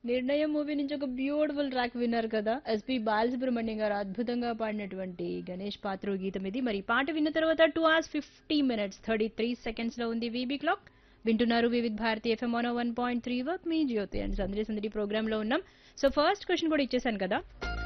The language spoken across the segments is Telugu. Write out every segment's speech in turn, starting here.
నిర్ణయం మూవీ నుంచి ఒక బ్యూటిఫుల్ ట్రాక్ విన్నారు కదా ఎస్పి బాలసుబ్రహ్మణ్యం గారు అద్భుతంగా పాడినటువంటి గణేష్ పాత్ర గీతం ఇది మరి ఈ పాట విన్న తర్వాత two hours fifty minutes thirty three seconds లో ఉంది వీబీ క్లాక్ వింటున్నారు Vividh Bharati FM one one point three వర్క్ మీ జ్యోతి అండ్ సందడి సందడి ప్రోగ్రామ్ లో ఉన్నాం సో ఫస్ట్ క్వశ్చన్ కూడా ఇచ్చేసాను కదా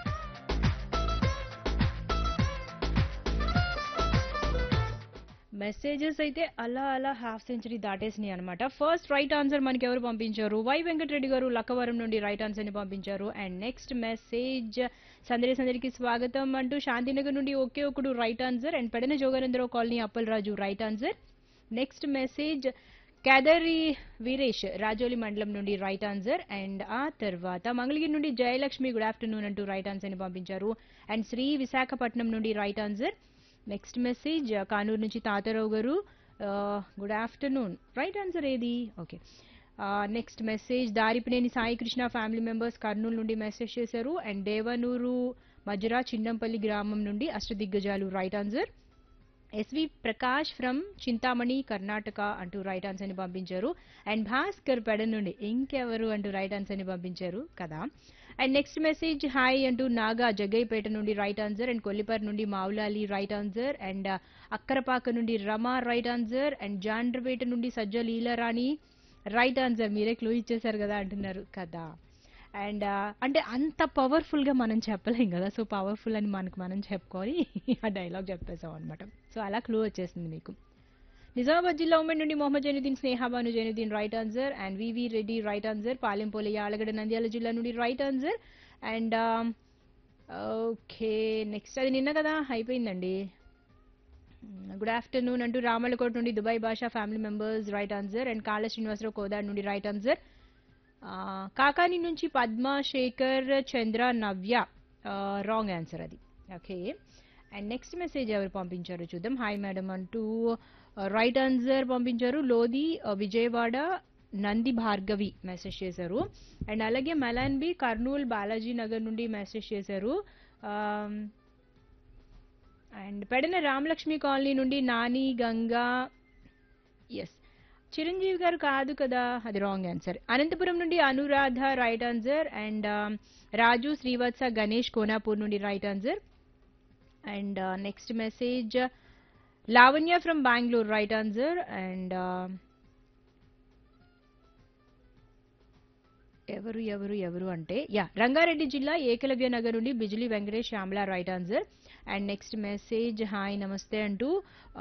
మెసేజెస్ అయితే అలా అలా హాఫ్ సెంచరీ దాటేసినాయి అనమాట ఫస్ట్ రైట్ ఆన్సర్ మనకి ఎవరు పంపించారు వై వెంకటరెడ్డి గారు లక్కవరం నుండి రైట్ ఆన్సర్ ని పంపించారు అండ్ నెక్స్ట్ మెసేజ్ సందడి సందడికి స్వాగతం అంటూ శాంతినగర్ నుండి ఒకే ఒకడు right answer and Pedana Jogarendrarao colony Appalaraju right answer next message Kedari Veeresh Rajoli మండలం నుండి రైట్ ఆన్సర్ అండ్ ఆ తర్వాత మంగళగిరి నుండి జయలక్ష్మి గుడ్ ఆఫ్టర్నూన్ అంటూ రైట్ ఆన్సర్ ని పంపించారు అండ్ శ్రీ విశాఖపట్నం నుండి right answer next message Kanuru నుంచి తాతారావు గారు గుడ్ ఆఫ్టర్నూన్ రైట్ ఆన్సర్ ఏది okay next message Daripineni Sai Krishna family members Kurnool నుండి మెసేజ్ చేశారు అండ్ దేవనూరు మజరా చిన్నంపల్లి గ్రామం నుండి అష్టదిగ్గజాలు right answer S V Prakash from Chintamani Karnataka అంటూ రైట్ ఆన్సర్ ని పంపించారు అండ్ భాస్కర్ పెడ నుండి ఇంకెవరు అంటూ రైట్ ఆన్సర్ ని పంపించారు కదా అండ్ నెక్స్ట్ మెసేజ్ హాయ్ అంటూ నాగా జగ్గైపేట నుండి రైట్ ఆన్సర్ అండ్ కొల్లిపర్ నుండి Mavulali right answer and Akkarapaka నుండి Rama right answer and Jandrapeta నుండి సజ్జ లీలారాణి రైట్ ఆన్సర్ మీరే క్లూ ఇచ్చేశారు కదా అంటున్నారు కదా అండ్ అంటే అంత పవర్ఫుల్ గా మనం చెప్పలేం కదా సో పవర్ఫుల్ అని మనకు మనం చెప్పుకొని ఆ డైలాగ్ చెప్పేసాం అనమాట సో అలా క్లూ వచ్చేసింది మీకు నిజామాబాద్ జిల్లా ఉమ్మడి నుండి Mohammed Zainuddin Snehabanu Zainuddin right answer and V V Reddy right answer Palempoli Allagadda Nandyal జిల్లా నుండి right answer and okay next అది నిన్న కదా అయిపోయిందండి గుడ్ ఆఫ్టర్నూన్ అంటూ రామలకోట నుండి Dubai Basha family members right answer and Kala Srinivasarao Kodad నుండి రైట్ ఆన్సర్ కాకాని నుంచి పద్మ శేఖర్ చంద్ర నవ్య రాంగ్ ఆన్సర్ అది ఓకే అండ్ నెక్స్ట్ మెసేజ్ ఎవరు పంపించారు చూద్దాం హాయ్ మేడం అంటూ రైట్ ఆన్సర్ పంపించారు లోది విజయవాడ నంది భార్గవి మెసేజ్ చేశారు అండ్ అలాగే మలాన్ బి కర్నూల్ బాలాజీ నగర్ నుండి మెసేజ్ చేశారు అండ్ పెడన రామలక్ష్మి కాలనీ నుండి నాని గంగా ఎస్ చిరంజీవి గారు కాదు కదా అది రాంగ్ ఆన్సర్ అనంతపురం నుండి Anuradha right answer and Raju Srivatsa Ganesh Konapur నుండి right answer and next message Lavanya from Bengaluru right answer and ఎవరు ఎవరు ఎవరు అంటే యా రంగారెడ్డి జిల్లా ఏకలవ్య నగర్ నుండి Bijili Venkatesh Shyamala right answer and next message hi నమస్తే అంటూ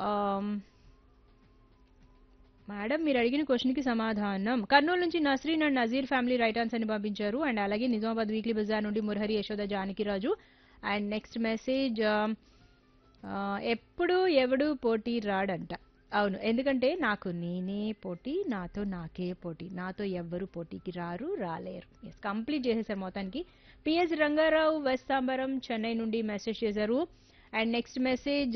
మేడం మీరు అడిగిన క్వశ్చన్కి సమాధానం కర్నూలు నుంచి Nasreen and Nazeer family right answer ని పంపించారు అండ్ అలాగే నిజామాబాద్ వీక్లీ బజార్ నుండి Murahari Yashoda Janakiraju and next message ఎప్పుడు ఎవడు పోటీ రాడంట అవును ఎందుకంటే నాకు నేనే పోటీ నాతో నాకే పోటీ నాతో ఎవ్వరు పోటీకి రారు రాలేరు ఎస్ కంప్లీట్ చేసేసారు మొత్తానికి పిఎస్ రంగారావు వెస్తాంబరం చెన్నై నుండి మెసేజ్ చేశారు and next message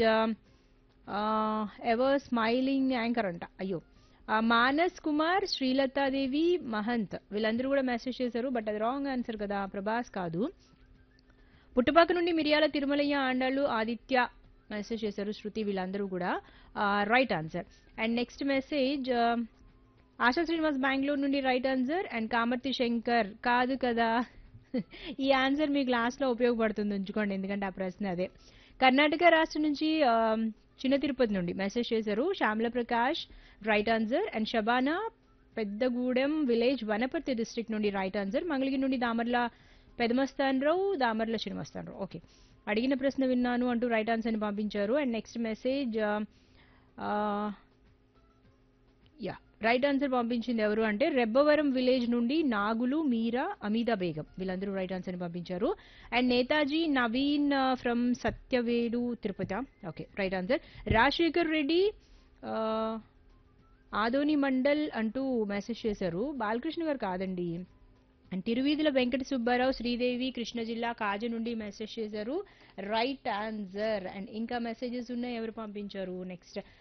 ever smiling anchor అంట అయ్యో మానస్ కుమార్ శ్రీలతాదేవి మహంత్ వీళ్ళందరూ కూడా మెసేజ్ చేశారు బట్ అది రాంగ్ ఆన్సర్ కదా ప్రభాస్ కాదు పుట్టుపాక నుండి మిరియాల తిరుమలయ్య ఆండాళ్ళు ఆదిత్య మెసేజ్ చేశారు శృతి వీళ్ళందరూ కూడా right answer and next message Asha Srinivas Bengaluru నుండి right answer and Kamarthi Shankar కాదు కదా ఈ ఆన్సర్ మీకు లాస్ట్లో ఉపయోగపడుతుంది ఉంచుకోండి ఎందుకంటే ఆ ప్రశ్న అదే కర్ణాటక రాష్ట్రం నుంచి చిన్న తిరుపతి నుండి మెసేజ్ చేశారు Shyamala Prakash right answer and Shabana Peddagudem village Wanaparthy district నుండి రైట్ ఆన్సర్ మంగళగిరి నుండి దామర్ల పెదమస్తానరావు దామర్ల చినమస్తానరావు ఓకే అడిగిన ప్రశ్న విన్నాను అంటూ రైట్ ఆన్సర్ని పంపించారు and next message yeah right answer పంపించింది ఎవరు అంటే రెబ్బవరం విలేజ్ నుండి నాగులు మీరా అమీదా బేగం వీళ్ళందరూ రైట్ ఆన్సర్ని పంపించారు and Netaji Naveen from Satyavedu Tirupati okay right answer Rajasekhar Reddy Adoni mandal అంటూ మెసేజ్ చేశారు బాలకృష్ణ గారు కాదండి అండ్ తిరువీధుల వెంకట సుబ్బారావు శ్రీదేవి కృష్ణ జిల్లా కాజు నుండి మెసేజ్ చేశారు రైట్ ఆన్సర్ అండ్ ఇంకా మెసేజెస్ ఉన్నాయి ఎవరు పంపించారు నెక్స్ట్